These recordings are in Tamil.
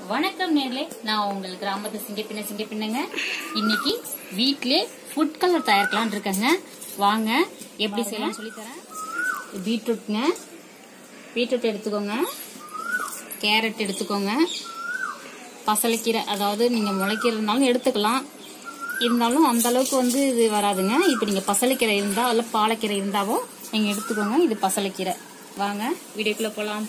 வணக்கம் நேர்களே நான் உங்கள் கிராமத்து சிங்கப்பின்ன சிங்கப்பின்னங்க இன்னைக்கு வீட்டிலே ஃபுட் கலர் தயாரிக்கலாம்னு இருக்கேங்க வாங்க எப்படி செய்யலாம் சொல்லித்தரேன் பீட்ரூட்ங்க பீட்ரூட் எடுத்துக்கோங்க கேரட் எடுத்துக்கோங்க பசலைக்கீரை அதாவது நீங்கள் முளைக்கீரைனாலும் எடுத்துக்கலாம் இருந்தாலும் அந்த அளவுக்கு வந்து இது வராதுங்க இப்போ நீங்கள் பசலைக்கீரை இருந்தால் அல்ல பாலக்கீரை இருந்தாவோ நீங்கள் எடுத்துக்கோங்க இது பசலைக்கீரை வாங்க வீடியோக்குள்ளே போகலாம்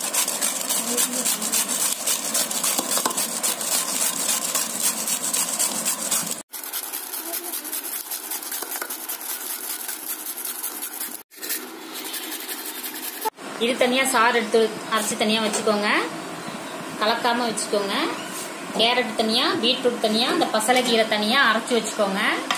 இது தனியா சாறு எடுத்து அரைச்சி தனியா வச்சுக்கோங்க கலக்காம வச்சுக்கோங்க கேரட் தனியா பீட்ரூட் தனியா இந்த பசலைக்கீரை தனியா அரைச்சி வச்சுக்கோங்க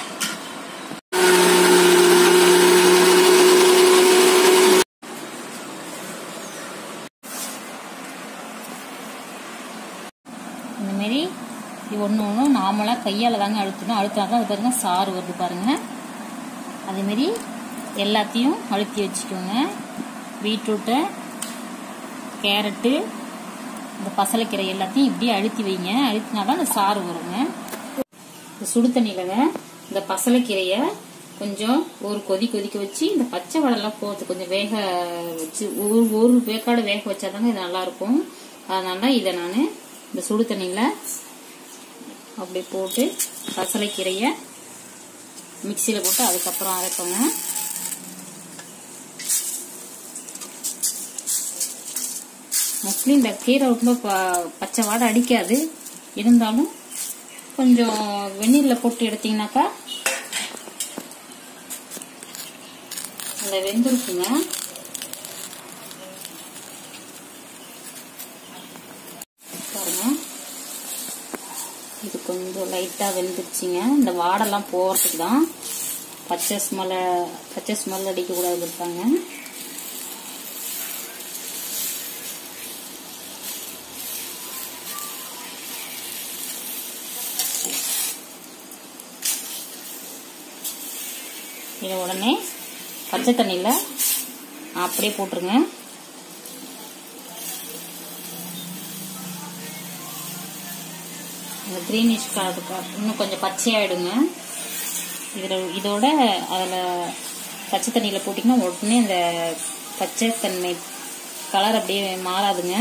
இந்த மாதிரி இது ஒன்று ஒன்று நார்மலாக கையால் தாங்க அழுத்தணும் அழுத்தினா தான் அது பாருங்க சாறு வருது பாருங்க அதேமாரி எல்லாத்தையும் அழுத்தி வச்சுக்கோங்க பீட்ரூட்டு கேரட்டு இந்த பசலைக்கீரை எல்லாத்தையும் இப்படியே அழுத்தி வைங்க அழுத்தினா தான் அந்த சாறு வருங்க இந்த சுடு தண்ணியிலங்க இந்த பசலைக்கீரையை கொஞ்சம் ஒரு கொதி கொதிக்க வச்சு இந்த பச்சை வடலாம் போகிறது கொஞ்சம் வேக வச்சு ஒரு ஒரு வேக்காடு வேக வச்சாதாங்க இது நல்லா இருக்கும் அதனால இதை நான் இந்த சுடு தண்ணியில் அப்படி போட்டு பசலைக்கீரையை மிக்சியில் போட்டு அதுக்கப்புறம் அரைப்போங்க மோஸ்ட்லி இந்த கீரை ரொம்ப ப- பச்சை வாடை அடிக்காது இருந்தாலும் கொஞ்சம் வெந்நீரில் போட்டு எடுத்தீங்கன்னாக்கா அந்த வெந்திருக்குங்க பாருங்க இது கொஞ்சம் லைட்டாக வெந்துருச்சுங்க இந்த வாடெல்லாம் போகிறதுக்கு தான் பச்சை ஸ்மெல்ல பச்சை ஸ்மெல் அடிக்கக்கூடாது இருப்பாங்க இதை உடனே பச்சை தண்ணியில் அப்படியே போட்டுருங்க அந்த க்ரீனிஷ் கலருக்கு இன்னும் கொஞ்சம் பச்சையாயிடுங்க இதில் இதோட அதில் பச்சை தண்ணியில் போட்டிங்கன்னா உடனே அந்த பச்சை தன்மை கலர் அப்படியே மாறாதுங்க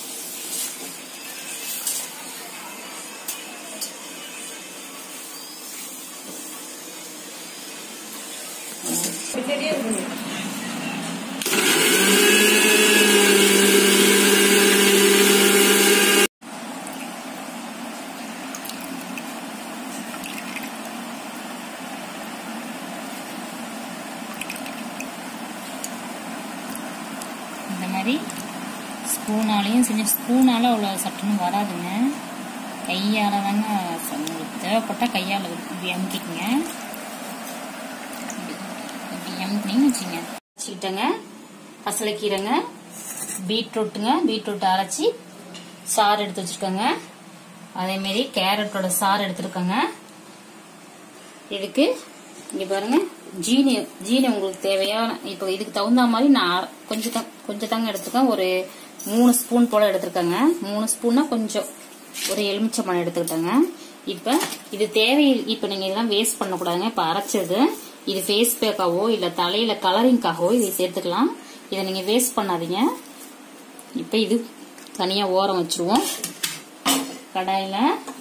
இந்த மாதிரி ஸ்பூனாலையும் செஞ்ச ஸ்பூனால அவ்வளோ சட்டுன்னு வராதுங்க கையால் தாங்க ச- உங்களுக்கு தேவைப்பட்டால் கையால் இப்படி அமுக்கிக்கங்க இப்படி இப்படி அமுக்கினீங்கன்னு வச்சுங்க வச்சுக்கிட்டேங்க பசலைக்கீரைங்க பீட்ரூட்டுங்க பீட்ரூட் அரைச்சி சாறு எடுத்து வச்சுருக்கோங்க அதேமாரி கேரட்டோட சாறு எடுத்துருக்கோங்க இதுக்கு இங்க பாருங்க ஜீனி ஜீனி உங்களுக்கு தேவையான இப்போ இதுக்கு தகுந்த மாதிரி நான் அர- கொஞ்சம் தான் கொஞ்சம் தாங்க எடுத்துக்கேன் ஒரு மூணு ஸ்பூன் போல எடுத்திருக்கேங்க மூணு ஸ்பூன்னா கொஞ்சம் ஒரு எலுமிச்சம்பழம் எடுத்துக்கிட்டேங்க இப்போ இது தேவை இப்போ நீங்க இதெல்லாம் வேஸ்ட் பண்ணக்கூடாதுங்க இப்போ அரைச்சது இது ஃபேஸ் பேக்காவோ இல்லை தலையில கலரிங்காகவோ இதை சேர்த்துக்கலாம் இதை நீங்க வேஸ்ட் பண்ணாதீங்க இப்போ இது தனியா ஓரம் வச்சிருவோம் கடாயில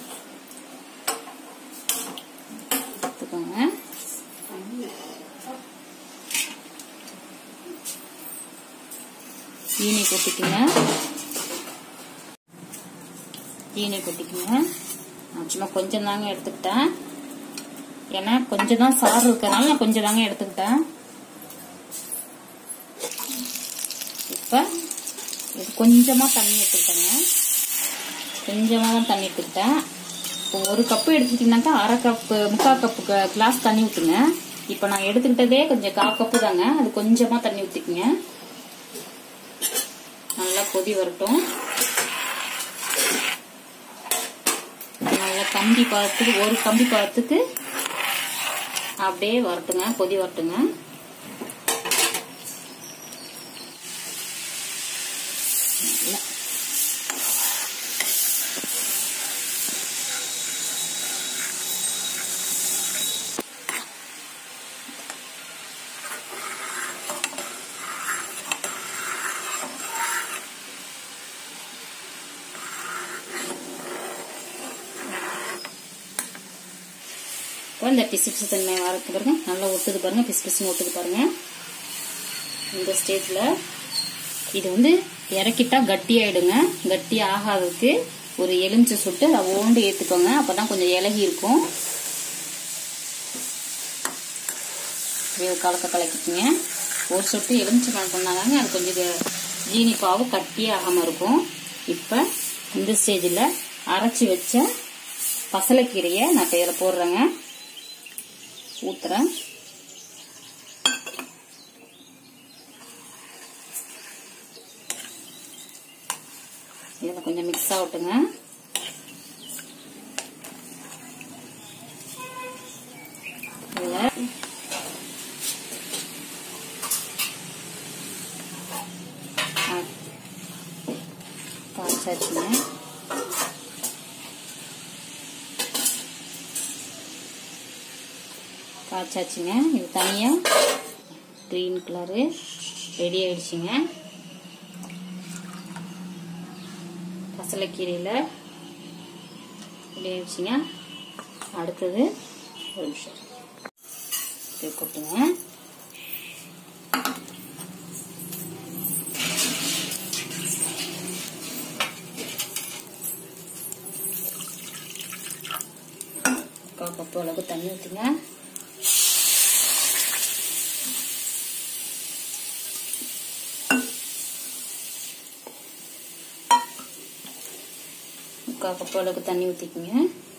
எடுத்துக்கோங்க ஈனை கொட்டிக்குங்க ஈனை கொட்டிக்குங்க நான் சும்மா கொஞ்சம் தாங்க எடுத்துக்கிட்டேன் ஏன்னா கொஞ்சம் தான் சாறு இருக்கறனால நான் கொஞ்சம் தாங்க எடுத்துக்கிட்டேன் இப்ப இது கொஞ்சமா தண்ணி எடுத்துக்கிட்டேங்க கொஞ்சமா தான் தண்ணி எடுத்துக்கிட்டேன் இப்போ ஒரு கப்பு எடுத்துக்கிட்டீங்கன்னாக்கா அரை கப்பு முக்கால் கப்பு கிளாஸ் தண்ணி ஊற்றுங்க இப்போ நான் எடுத்துக்கிட்டதே கொஞ்சம் கால் கப்பு தாங்க அது கொஞ்சமா தண்ணி ஊற்றிக்குங்க நல்லா கொதி வரட்டும் நல்லா கம்பி பழத்துக்கு ஒரு கம்பி பழத்துக்கு அப்படியே வரட்டுங்க கொதி வரட்டுங்க நல்லா இப்போ இந்த பிசு பிசு தன்மை வரக்கு பாருங்க நல்லா ஒட்டுது பாருங்க பிசு பிசுன்னு ஒட்டுது பாருங்க இந்த ஸ்டேஜில் இது வந்து இறக்கிட்டா கட்டி ஆயிடுங்க கட்டி ஆகாததுக்கு ஒரு எலுமிச்சை சுட்டு அதை ஓண்டு ஏற்றுக்கோங்க அப்போ தான் கொஞ்சம் இலகி இருக்கும் கலக்க கலக்கிக்குங்க ஒரு சொட்டு எலுமிச்சை பழம் பண்ணாதாங்க அது கொஞ்சம் ஜீனி பாவு கட்டியே ஆகாமல் இருக்கும் இப்போ இந்த ஸ்டேஜில் அரைச்சி வச்ச பசலைக்கீரையை நான் இப்போ இதில் போடுறேங்க ஊற்றுறேன் இதில் கொஞ்சம் மிக்ஸ் ஆகட்டுங்க இதில் காய்ச்சாச்சுங்க காய்ச்சாச்சுங்க இது தனியாக க்ரீன் கலரு ரெடி ஆயிடுச்சுங்க பசலைக்கீரையில் ரெடி ஆயிடுச்சுங்க அடுத்தது ஒரு நிமிஷம் இது கொட்டுங்க முக்கால் கப்பு அளவுக்கு தண்ணி ஊற்றுங்க முக்கால் கப்பு அளவுக்கு தண்ணி ஊற்றிக்குங்க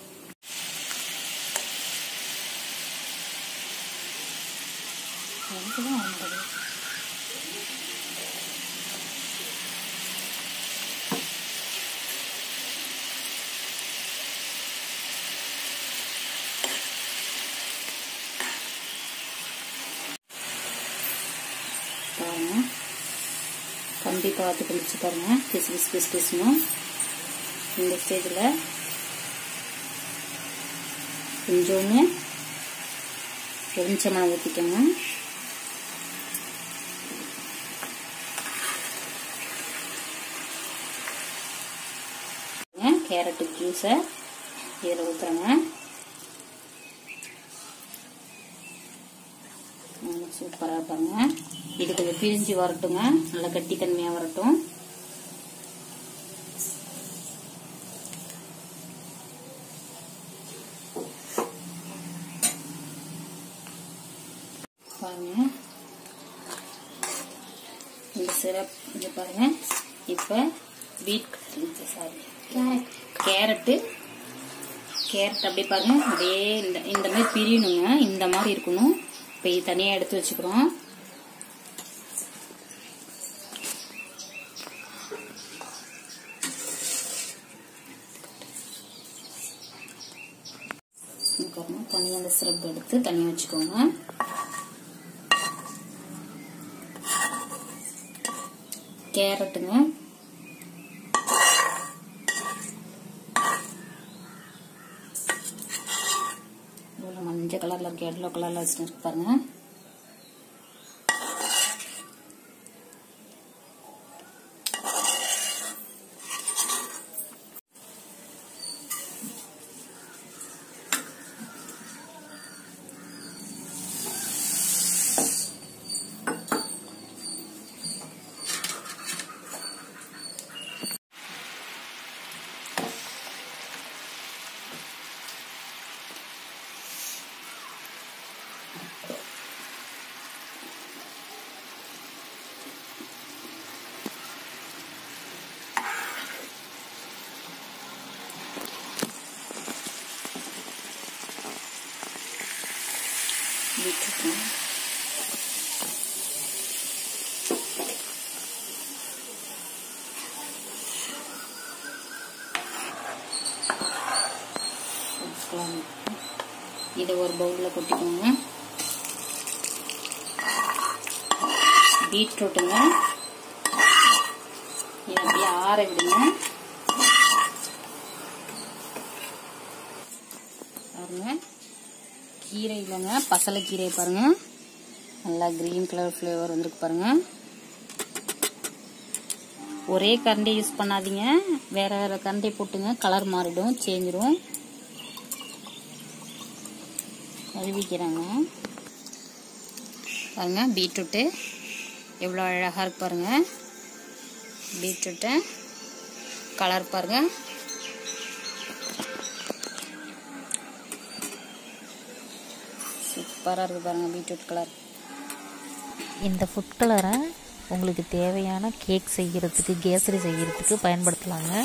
பாருங்க கம்பி பார்த்து பிடிச்சி பாருங்க பிசு பிசு பிசு பிசுணும் இந்த ஸ்டேஜில் கொஞ்சோன்னு எலுமிச்சம்பழம் ஊற்றிக்கோங்க கேரட்டு ஜூஸை இதில் ஊற்றுறேங்க சூப்பராக பாருங்க இது கொஞ்சம் பிரிஞ்சு வரட்டுங்க நல்லா கட்டி தன்மையாக வரட்டும் பாருங்க இந்த சிரப் இது பாருங்க இப்போ பீட் சாரி கேரட்டு கேரட் அப்படியே பாருங்க அப்படியே இந்த இந்த மாதிரி பிரியணுங்க இந்த மாதிரி இருக்கணும் இப்போ இது தனியாக எடுத்து வச்சுக்கிறோம் தனியாக அந்த சிரப் எடுத்து தனியாக வச்சுக்கோங்க கேரட்டுங்க இவ்வளோ மஞ்சள் கலரில் இருக்கு எல்லோ கலரில் வச்சுட்டு இருக்கு பாருங்க விட்டுருக்கோம் இதை ஒரு பவுலில் கொட்டிக்கோங்க பீட்ரூட்டுங்க இதை அப்படியே ஆற விடுங்க பாருங்க கீரை இல்லைங்க பசலை கீரை பாருங்க நல்லா கிரீன் கலர் ஃப்ளேவர் வந்துருக்கு பாருங்க ஒரே கரண்டி யூஸ் பண்ணாதீங்க வேற வேற கரண்டி போட்டுங்க கலர் மாறிடும் சேஞ்சிரும் கழுவிக்கிறாங்க பாருங்க பீட்ரூட்டு எவ்வளோ அழகாக இருக்கு பாருங்க பீட்ரூட்டு கலர் பாருங்க சூப்பராக இருக்கு பாருங்க பீட்ரூட் கலர் இந்த ஃபுட் கலரை உங்களுக்கு தேவையான கேக் செய்கிறதுக்கு கேசரி செய்கிறதுக்கு பயன்படுத்தலாங்க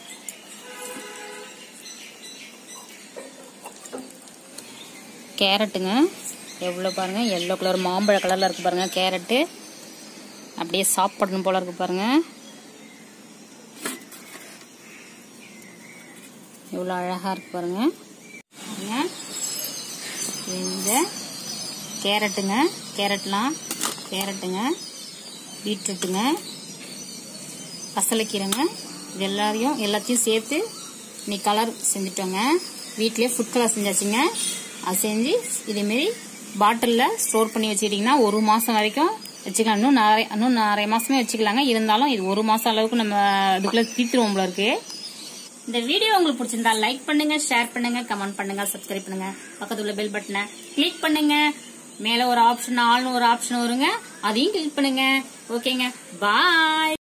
கேரட்டுங்க எவ்வளோ பாருங்க எல்லோ கலர் மாம்பழ கலரில் இருக்கு பாருங்க கேரட்டு அப்படியே சாப்பிடணும் போல இருக்கு பாருங்க எவ்வளோ அழகாக இருக்கு பாருங்க பாருங்க. இந்த கேரட்டுங்க கேரட்லாம் கேரட்டுங்க பீட்ரூட்டுங்க பசலைக்கீரைங்க இது எல்லாரையும் எல்லாத்தையும் சேர்த்து இன்னைக்கு கலர் செஞ்சுட்டோங்க வீட்டிலே ஃபுட் கலர் செஞ்சாச்சுங்க அது செஞ்சு இதேமாரி பாட்டிலில் ஸ்டோர் பண்ணி வச்சுக்கிட்டிங்கன்னா ஒரு மாதம் வரைக்கும் வச்சுக்கலாம் இன்னும் நிறைய இன்னும் நிறைய மாதமே வச்சுக்கலாங்க இருந்தாலும் இது ஒரு மாதம் அளவுக்கு நம்ம இதுக்குள்ளே தீர்த்துருவோம் போல இருக்கு இந்த வீடியோ உங்களுக்கு பிடிச்சிருந்தா லைக் பண்ணுங்க ஷேர் பண்ணுங்க கமெண்ட் பண்ணுங்க சப்ஸ்கிரைப் பண்ணுங்க பக்கத்துல உள்ள பெல் பட்டனை கிளிக் பண்ணுங்க மேல ஒரு ஆப்ஷன் ஆள்னு ஒரு ஆப்ஷன் வருங்க அதையும் கிளிக் பண்ணுங்க ஓகேங்க பாய்